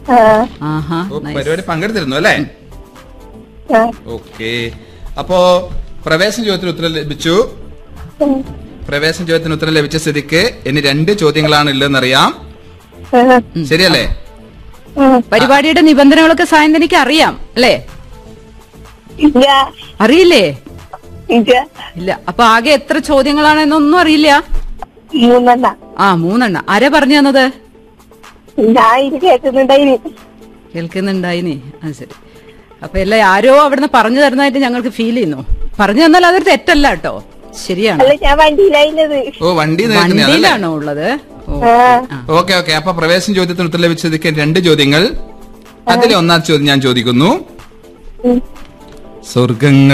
ആ, ആഹാ ഓ, nice. പരിപാടി പങ്കെടുത്തിരുന്നു അല്ലേ ആ, ഓക്കെ അപ്പോ പ്രവേശന ചോദ്യത്തിന് ഉത്തരം ലഭിച്ചു ഉം, പ്രവേശന ചോദ്യത്തിന് ഉത്തരം ലഭിച്ച സ്ഥിതിക്ക് ഇനി രണ്ട് ചോദ്യങ്ങളാണ് ഉള്ളതെന്നറിയാം ആ, ശരിയല്ലേ ഉം. പരിപാടിയുടെ നിബന്ധനകളൊക്കെ സായന്തനിക്ക് അറിയാം അല്ലേ ഇല്ല അറിയില്ലേ ഇല്ല ഇല്ല അപ്പൊ ആകെ എത്ര ചോദ്യങ്ങളാണെന്നൊന്നും അറിയില്ല മൂന്നെണ്ണ ആ മൂന്നെണ്ണം ആരാ പറഞ്ഞു തന്നത് ഞാൻ ഇത് കേൾക്കുന്നുണ്ടായിന് കേൾക്കുന്നുണ്ടായിനി അത് ശരി അപ്പൊ എല്ലാം ആരോ അവിടുന്ന് പറഞ്ഞു തരുന്നതായിട്ട് ഞങ്ങൾക്ക് ഫീൽ ചെയ്യുന്നു പറഞ്ഞു തന്നാൽ അതൊരു തെറ്റല്ല കേട്ടോ ശരിയാണ് അല്ല ഞാൻ വണ്ടിയിലായിരുന്നത് ഓ വണ്ടി നിൽക്കുന്നതാണല്ലേ വണ്ടിയിലാണോ ഉള്ളത് ഓ, ആ, ആ. ഓക്കെ ഓക്കെ അപ്പൊ പ്രവേശന ചോദ്യത്തിന് ഉത്തരം ലഭിച്ച സ്ഥിതിക്ക് രണ്ട് ചോദ്യങ്ങൾ അതിലെ ഒന്നാം ചോദ്യം ഞാൻ ചോദിക്കുന്നു ഉം. സ്വർഗങ്ങൾ